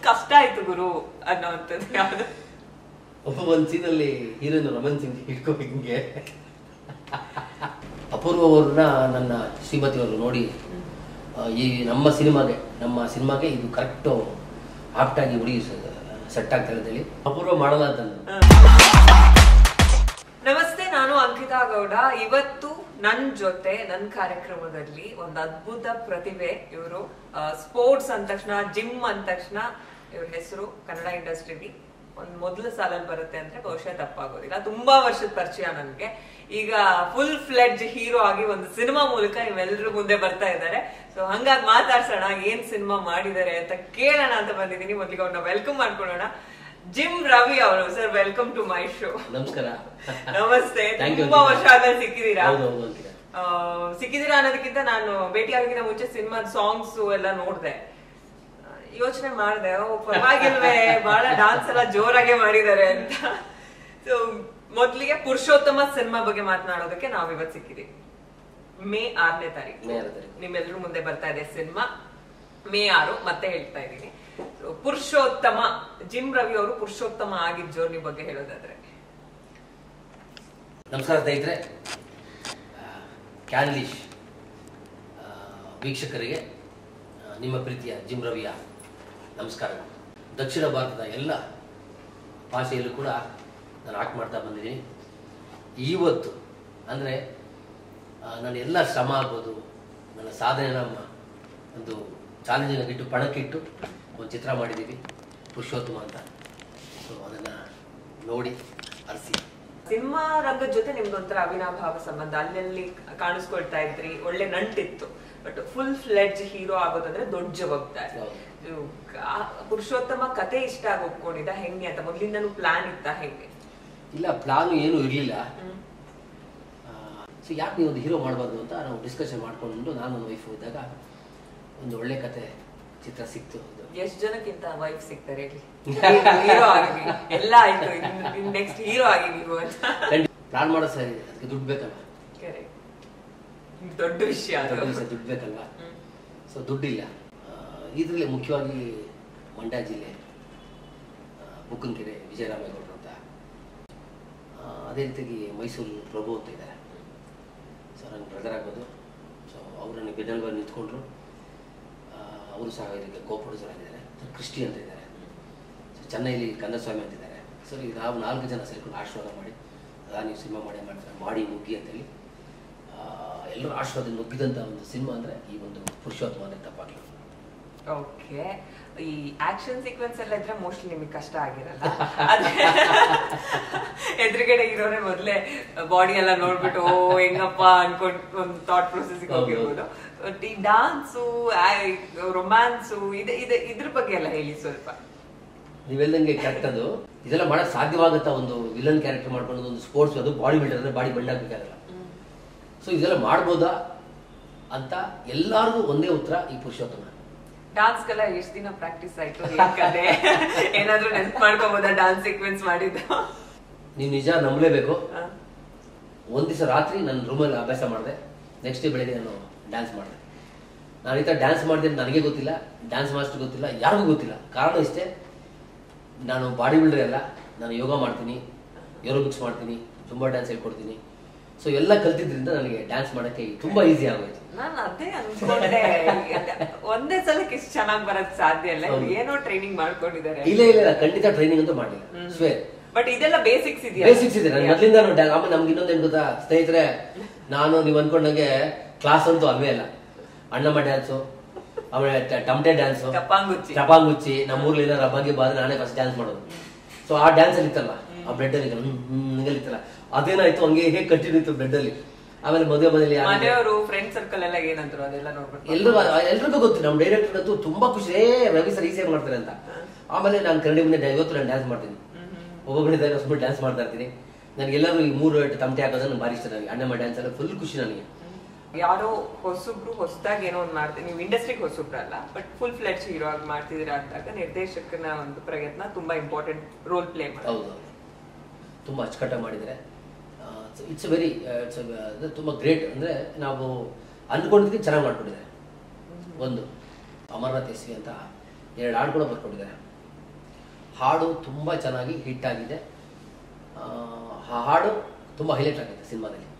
ಕಷ್ಟ ಆಯ್ತು ಗುರು ಅನ್ನೋವಂಥದ್ದು ಯಾವ್ದು ಒಬ್ಬ ಒಂದು ಸೀನಲ್ಲಿ ಹೀರೋಯಿನ್ ರಮನ್ ಸಿಂಗ್ ಹಿಡ್ಕೊ ಹಿಂಗೆ ಅಪೂರ್ವ ಅವ್ರನ್ನ ನನ್ನ ಶ್ರೀಮತಿಯವರು ನೋಡಿ ಆ, ಈ ನಮ್ಮ ಸಿನಿಮಾಗೆ ನಮ್ಮ ಸಿನಿಮಾಗೆ ಇದು ಕರೆಕ್ಟು ಆಪ್ಟಾಗಿ ಹುಡುಗಿ ಸೆಟ್ ಆಗ್ತಾರೆ ಅಂತೇಳಿ ಅಪೂರ್ವ ಮಾಡಲ್ಲ ಅಂತ ಅಂದ್ರು. ನಮಸ್ತೆ ನಾನು ಅಂಕಿತಾ ಗೌಡ ಇವತ್ತು ನನ್ ಜೊತೆ ನನ್ ಕಾರ್ಯಕ್ರಮದಲ್ಲಿ ಒಂದು ಅದ್ಭುತ ಪ್ರತಿಭೆ ಇವರು ಸ್ಪೋರ್ಟ್ಸ್ ಅಂದ ತಕ್ಷಣ ಜಿಮ್ ಅಂದ ತಕ್ಷಣ ಇವ್ರ ಹೆಸರು ಕನ್ನಡ ಇಂಡಸ್ಟ್ರಿಲಿ ಒಂದ್ ಮೊದಲ ಸಾಲಲ್ಲಿ ಬರುತ್ತೆ ಅಂದ್ರೆ ಬಹುಶಃ ತಪ್ಪಾಗೋದಿಲ್ಲ ತುಂಬಾ ವರ್ಷದ ಪರಿಚಯ ನನ್ಗೆ ಈಗ ಫುಲ್ ಫ್ಲೆಡ್ಜ್ ಹೀರೋ ಆಗಿ ಒಂದು ಸಿನಿಮಾ ಮೂಲಕ ನೀವೆಲ್ಲರೂ ಮುಂದೆ ಬರ್ತಾ ಇದ್ದಾರೆ ಸೊ ಹಂಗಾಗಿ ಮಾತಾಡ್ಸೋಣ ಏನ್ ಸಿನಿಮಾ ಮಾಡಿದ್ದಾರೆ ಅಂತ ಕೇಳೋಣ ಅಂತ ಬಂದಿದ್ದೀನಿ ಮೊದಲಿಗೆ ಅವ್ರನ್ನ ವೆಲ್ಕಮ್ ಮಾಡ್ಕೊಳ್ಳೋಣ ಜಿಮ್ ರವಿ ಅವರು sir welcome to my show ನಮಸ್ಕಾರ ನಮಸ್ತೆ Thank you, ತುಂಬಾ ಅಂಕಿತಾ. ವರ್ಷ ಆದ್ಮೇಲೆ ಸಿಕ್ಕಿದೀರಾ ಹೌದು ಹೌದು ಅಂಕಿತಾ. ಆ, ಸಿಕ್ಕಿದೀರಾ ಅನ್ನೋದಕ್ಕಿಂತ ನಾನು ಭೇಟಿ ಆಗೋದಕ್ಕಿಂತ ಮುಂಚೆ ಸಿನಿಮಾದ ಸಾಂಗ್ಸ್ ಎಲ್ಲ ನೋಡ್ದೆ ಯೋಚನೆ ಮಾಡ್ದೆ ಓ ಪರವಾಗಿಲ್ವೇ ಬಹಳ ಡಾನ್ಸ್ ಎಲ್ಲ ಜೋರಾಗೆ ಮಾಡಿದ್ದಾರೆ ಅಂತ ಸೊ ಮೊದ್ಲಿಗೆ ಪುರುಷೋತ್ತಮ ಸಿನಿಮಾ ಬಗ್ಗೆ ಮಾತನಾಡೋದಕ್ಕೆ ನಾವ್ ಇವತ್ತು ಸಿಕ್ಕಿದೀವಿ ಮೇ ಆರನೇ ತಾರೀಕು ಮೇ ಆರನೇ ತಾರೀಕು. ನಿಮ್ಮೆಲ್ಲರೂ ಮುಂದೆ ಬರ್ತಾ ಇದೆ ಸಿನಿಮಾ ಮೇ ಆರು ಮತ್ತೆ ಹೇಳ್ತಾ ಇದ್ದೀನಿ So, ಪುರುಷೋತ್ತಮ ಜಿಮ್ ರವಿ ಅವರು ಪುರುಷೋತ್ತಮ ಆಗಿದ್ದ ಜರ್ನಿ ಬಗ್ಗೆ ಹೇಳೋದಾದ್ರೆ ನಮಸ್ಕಾರ ಸ್ನೇಹಿತರೆ ಕ್ಯಾನ್ಲಿಶ್ ಆ, ವೀಕ್ಷಕರಿಗೆ ಆ, ನಿಮ್ಮ ಪ್ರೀತಿಯ ಜಿಮ್ ರವಿಯ ನಮಸ್ಕಾರಗಳು ದಕ್ಷಿಣ ಭಾರತದ ಎಲ್ಲ ಭಾಷೆಯಲ್ಲೂ ಕೂಡ ನಾನು ಆಕ್ಟ್ ಮಾಡ್ತಾ ಬಂದಿದ್ದೀನಿ ಇವತ್ತು ಅಂದರೆ ನನ್ನ ಎಲ್ಲ ಶ್ರಮ ಆಗ್ಬೋದು ನನ್ನ ಸಾಧನೆ ನಮ್ಮ ಒಂದು ಚಾಲೆಂಜಿನ ಇಟ್ಟು ಪಣಕ್ಕಿಟ್ಟು ಒಂದು ಚಿತ್ರ ಮಾಡಿದ್ದೀವಿ ಪುರುಷೋತ್ತಮ ಅಂತ ಸೊ ಅದನ್ನು ನೋಡಿ ಅರಸಿ ಸಿನಿಮಾ ರಂಗದ ಜೊತೆ ನಿಮ್ದೊಂಥರ ಅವಿನಾಭಾವ ಸಂಬಂಧ ಅಲ್ಲಲ್ಲಿ ಕಾಣಿಸ್ಕೊಳ್ತಾ ಇದ್ರಿ ಒಳ್ಳೆ ನಂಟಿತ್ತು ಬಟ್ ಫುಲ್ ಫ್ಲೆಡ್ಜ್ ಹೀರೋ ಆಗೋದಂದ್ರೆ ದೊಡ್ಡ ಜವಾಬ್ದಾರಿ ಹೌದು. ಇವು ಆ ಪುರುಷೋತ್ತಮ ಕತೆ ಇಷ್ಟ ಆಗಿ ಒಪ್ಕೊಂಡಿದ್ದ ಹೆಂಗೆ ಅಂತ ಮೊದ್ಲಿಂದನೂ ಪ್ಲಾನ್ ಇತ್ತ ಹೆಂಗೆ ಇಲ್ಲ ಪ್ಲಾನು ಏನೂ ಇರಲಿಲ್ಲ ಹ್ಮ್. ಸೊ ಯಾಕೆ ನೀವು ಒಂದು ಹೀರೋ ಮಾಡಬಾರ್ದು ಅಂತ ನಾವು ಡಿಸ್ಕಷನ್ ಮಾಡ್ಕೊಂಡು ನಾನು ನನ್ನ ವೈಫು ಇದ್ದಾಗ ಒಂದು ಒಳ್ಳೆ ಕತೆ ಚಿತ್ರ ಸಿಕ್ತು ಅದು ಎಷ್ಟ್ ಜನಕ್ಕಿಂತ ವೈಫ್ ಸಿಗ್ತಾರೆ ಹೇಳಿ ಹೀರೋ ಆಗಿ ಎಲ್ಲ ಆಯ್ತು ನೆಕ್ಸ್ಟ್ ಹೀರೋ ಆಗಿ ನೀವು ಅಂತ ಪ್ಲಾನ್ ಮಾಡೋ ಸರಿ ಅದಕ್ಕೆ ದುಡ್ಡು ಬೇಕಲ್ಲ Correct. ದೊಡ್ಡ ವಿಷಯ ಅದು ದೊಡ್ಡ ವಿಷಯ ದುಡ್ಡು ಬೇಕಲ್ವಾ ಹ್ಮ್. ಸೊ ದುಡ್ಡಿಲ್ಲ ಇದರಲ್ಲಿ ಮುಖ್ಯವಾಗಿ ಮಂಡ್ಯ ಜಿಲ್ಲೆ ಆ, ಬುಕ್ಕನಕೆರೆ ವಿಜಯರಾಮೇಗೌಡರು ಅಂತ ಆ, ಅದೇ ರೀತಿಯಾಗಿ ಮೈಸೂರು ಪ್ರಭು ಅಂತ ಇದ್ದಾರೆ ಸೊ ನನ್ನ ಬ್ರದರ್ ಆಗ್ಬೋದು ಸೊ ಅವರು ನನಗೆ ಬೆನ್ನೆಲುಬಾಗಿ ನಿಂತ್ಕೊಂಡ್ರು ಆ, ಅವರು ಸಹ ಇದಕ್ಕೆ ಕೋ ಪ್ರೊಡ್ಯೂಸರ್ ಆಗಿದ್ದಾರೆ ಸೊ ಕ್ರಿಸ್ಟಿ ಅಂತ ಇದ್ದಾರೆ ಸೊ ಚೆನ್ನೈಲಿ ಕಂದಸ್ವಾಮಿ ಅಂತಿದ್ದಾರೆ ಸೊ ಈಗ ನಾವು ನಾಲ್ಕು ಜನ ಸೇರ್ಕೊಂಡು ಆಶೀರ್ವಾದ ಮಾಡಿ ಅದಾ ನೀವು ಸಿನಿಮಾ ಮಾಡಿ ಮಾಡ್ತಾರೆ ಮಾಡಿ ಮುಗ್ಗಿ ಅಂತೇಳಿ ಆ, ಎಲ್ಲರೂ ಆಶೀರ್ವಾದ ನುಗ್ಗಿದಂಥ ಒಂದು ಸಿನಿಮಾ ಅಂದರೆ ಈ ಒಂದು ಪುರುಷೋತ್ತಮ ಅಂದರೆ ತಪ್ಪಾಗಲಿಲ್ಲ ಓಕೆ ಈ ಆಕ್ಷನ್ ಸೀಕ್ವೆನ್ಸ್ ಎಲ್ಲ ಇದ್ರೆ ಮೋಸ್ಟ್ಲಿ ನಿಮಗೆ ಕಷ್ಟ ಆಗಿರಲ್ಲ ಆದ್ರೆ ಎದುರುಗಡೆ ಇರೋರೆ ಮೊದ್ಲೇ ಬಾಡಿ ಎಲ್ಲ ನೋಡ್ಬಿಟ್ಟು ಓ ಹೆಂಗಪ್ಪ ಅನ್ಕೊಂಡ್ ಒಂದು ಥಾಟ್ ಪ್ರೊಸೆಸ್ಗೆ ಹೌದು. ಹೋಗಿರ್ಬೋದು ಬಟ್ ಈ ಡಾನ್ಸು ರೊಮ್ಯಾನ್ಸು ಇದೆ ಇದೆ ಇದ್ರ ಬಗ್ಗೆ ಎಲ್ಲ ಹೇಳಿ ಸ್ವಲ್ಪ ನೀವೆಲ್ಲಂಗೆ ಕೆಟ್ಟದು ಇದೆಲ್ಲ ಮಾಡಕ್ ಸಾಧ್ಯವಾಗುತ್ತಾ ಒಂದು ವಿಲನ್ ಕ್ಯಾರೆಕ್ಟರ್ ಮಾಡ್ಕೊಂಡು ಒಂದು ಸ್ಪೋರ್ಟ್ಸ್ ಅದು ಬಾಡಿ ಬಿಲ್ಡರ್ ಅಂದ್ರೆ ಬಾಡಿ ಬಂಡಾಗಬೇಕಾಗಲ್ಲ ಸೊ ಇದೆಲ್ಲ ಮಾಡ್ಬೋದಾ ಅಂತ ಎಲ್ಲರಿಗೂ ಒಂದೇ ಉತ್ತರ ಈ ಪುರುಷೋತ್ತಮ ಡಾನ್ಸ್ಗೆಲ್ಲ ಎಷ್ಟು ದಿನ ಪ್ರಾಕ್ಟೀಸ್ ಆಯ್ತು ಏನ್ ಕತೆ ಏನಾದ್ರೂ ನೆನ್ಪು ಮಾಡ್ಕೋಬೋದಾ ಡಾನ್ಸ್ ಸೀಕ್ವೆನ್ಸ್ ಮಾಡಿದ್ದು ನೀವು ನಿಜ ನಂಬಲೇಬೇಕು ಹ. ಒಂದ್ ದಿವಸ ರಾತ್ರಿ ನನ್ನ ರೂಮಲ್ಲಿ ಅಭ್ಯಾಸ ಮಾಡಿದೆ ನೆಕ್ಸ್ಟ್ ಡೇ ಬೆಳಗ್ಗೆ ನಾನು ಡ್ಯಾನ್ಸ್ ಮಾಡಿದೆ ನಾನು ಈ ಥರ ಡ್ಯಾನ್ಸ್ ಮಾಡಿದೆ ನನಗೆ ಗೊತ್ತಿಲ್ಲ ಡ್ಯಾನ್ಸ್ ಮಾಸ್ಟರ್ ಗೊತ್ತಿಲ್ಲ ಯಾರಿಗೂ ಗೊತ್ತಿಲ್ಲ ಕಾರಣ ಇಷ್ಟೇ ನಾನು ಬಾಡಿ ಬಿಲ್ಡರ್ ಅಲ್ಲ ನಾನು ಯೋಗ ಮಾಡ್ತೀನಿ ಏರೋಬಿಕ್ಸ್ ಮಾಡ್ತೀನಿ ತುಂಬ ಡ್ಯಾನ್ಸ್ ಹೇಳ್ಕೊಡ್ತೀನಿ ಸೊ ಎಲ್ಲ ಕಲ್ತಿದ್ರಿಂದ ನನಗೆ ಡ್ಯಾನ್ಸ್ ಮಾಡೋಕ್ಕೆ ತುಂಬ ಈಸಿ ಆಗೋಯ್ತು ನಾನ್ ಅದೇ ಅನ್ಕೊಂಡೆ ಒಂದೇ ಸಲಕ್ಕೆ ಇಷ್ಟು ಚೆನ್ನಾಗಿ ಬರಕ್ ಸಾಧ್ಯ ಇಲ್ಲ ಹೌದು. ಏನೋ ಟ್ರೈನಿಂಗ್ ಮಾಡ್ಕೊಂಡಿದ್ದಾರೆ ಇಲ್ಲ ಇಲ್ಲ ಇಲ್ಲ ಖಂಡಿತ ಟ್ರೈನಿಂಗ್ ಅಂತೂ ಮಾಡಲಿಲ್ಲ ಸ್ವೇರ್ ಬಟ್ ಇದೆಲ್ಲ ಬೇಸಿಕ್ಸ್ ಇದೆಯಾ ಬೇಸಿಕ್ಸ್ ಇದೆ ನಾನು ಮೊದಲಿಂದ ಆಮೇಲೆ ನಮ್ಗೆ ಇನ್ನೊಂದು ಏನು ಗೊತ್ತಾ ಸ್ನೇಹಿತರೆ ನಾನು ನೀವು ಅನ್ಕೊಂಡಂಗೆ ಕ್ಲಾಸ್ ಅಂತೂ ಅಲ್ವೇ ಅಲ್ಲ ಅಣ್ಣಮ್ಮ ಡ್ಯಾನ್ಸು ಆಮೇಲೆ ಟ- ಟಮಟೆ ಡ್ಯಾನ್ಸು ಕಪ್ಪಾಂಗುಚ್ಚಿ ಚಪಾಂಗುಚ್ಚಿ ನಮ್ಮ ಊರ್ಲಿ ಏನಾರ ಬಗ್ಗೆ ಬಾದ್ರೆ ನಾನೇ ಫಸ್ಟ್ ಡ್ಯಾನ್ಸ್ ಮಾಡೋದು ಸೊ ಆ ಡ್ಯಾನ್ಸ್ ಅಲ್ಲಿ ಇತ್ತಲ್ಲ ಆ ಬ್ಲೆಡ್ ಅಲ್ಲಿ ಇತ್ತಲ್ಲ ಅದೇನಾಯ್ತು ಹಂಗೆ ಹೇಗೆ ಕಂಟಿನ್ಯೂ ಇತ್ತು ಬ್ಲೆಡ್ ಅಲ್ಲಿ ಆಮೇಲೆ ಮದುವೆ ಮನೇಲಿ ಯಾರು- ಮನೆಯವರು ಫ್ರೆಂಡ್ ಸರ್ಕಲ್ ಎಲ್ಲ ಏನಂದ್ರು ಅದೆಲ್ಲ ನೋಡ್ಬಿಟ್ಟು ಎಲ್ರಿಗೂ ಎಲ್ರಿಗೂ ಗೊತ್ತು ನಮ್ಮ ಡೈರೆಕ್ಟರ್ ಅಂತೂ ತುಂಬಾ ಖುಷಿ ಏ ರವಿ ಸರ್ ಈಸಿಯಾಗಿ ಮಾಡ್ತಾರೆ ಅಂತ ಆಮೇಲೆ ನಾನು ಕನ್ನಡಿ ಮುಂದೆ ಇವತ್ತು ನಾನು ಡ್ಯಾನ್ಸ್ ಮಾಡ್ತೀನಿ ಒಬ್ಬೊಬ್ಬರಿದ್ದಾಗ ಸುಮ್ಮನೆ ಡ್ಯಾನ್ಸ್ ಮಾಡ್ತಾ ಇರ್ತೀನಿ ನನಗೆಲ್ಲರೂ ಈ ಮೂರು ಏಟು ತಮಟೆ ಹಾಕೋದು ನನಗೆ ಭಾರಿ ಇಷ್ಟ ನನಗೆ ಅಣ್ಣಮ್ಮ ಡ್ಯಾನ್ಸ್ ಎಲ್ಲ ಫುಲ್ ಖುಷಿ ನನಗೆ ಯಾರೋ ಹೊಸಬ್ರು ಹೊಸದಾಗಿ ಏನೋ ಒಂದು ಮಾಡ್ತೀವಿ ನೀವು ಇಂಡಸ್ಟ್ರಿಗೆ ಹೊಸಬ್ರಲ್ಲ ಬಟ್ ಫುಲ್ ಫ್ಲೆಡ್ಜ್ ಹೀರೋ ಆಗಿ ಮಾಡ್ತಿದ್ದೀರಾ ಅಂದಾಗ ನಿರ್ದೇಶಕನ ಒಂದು ಪ್ರಯತ್ನ ತುಂಬಾ ಇಂಪಾರ್ಟೆಂಟ್ ರೋಲ್ ಪ್ಲೇ ಮಾಡಿ ಹೌದು ತುಂಬ ಅಚ್ಚುಕಟ್ಟಾಗಿ ಮಾಡಿದರೆ ಇಟ್ಸ್ ವೆರಿ ಇಟ್ಸ್ ತುಂಬ ಗ್ರೇಟ್ ಅಂದರೆ ನಾವು ಅಂದ್ಕೊಂಡಿದ್ದಕ್ಕೆ ಚೆನ್ನಾಗಿ ಮಾಡ್ಕೊಂಡಿದ್ದಾರೆ ಒಂದು ಅಮರನಾಥ್ ಎಸ್ ವಿ ಅಂತ ಎರಡು ಹಾಡು ಕೂಡ ಬರ್ಕೊಂಡಿದ್ದಾರೆ ಹಾಡು ತುಂಬ ಚೆನ್ನಾಗಿ ಹಿಟ್ ಆಗಿದೆ ಆ ಆ ಹಾಡು ತುಂಬ ಹೈಲೈಟ್ ಆಗಿದೆ ಸಿನಿಮಾದಲ್ಲಿ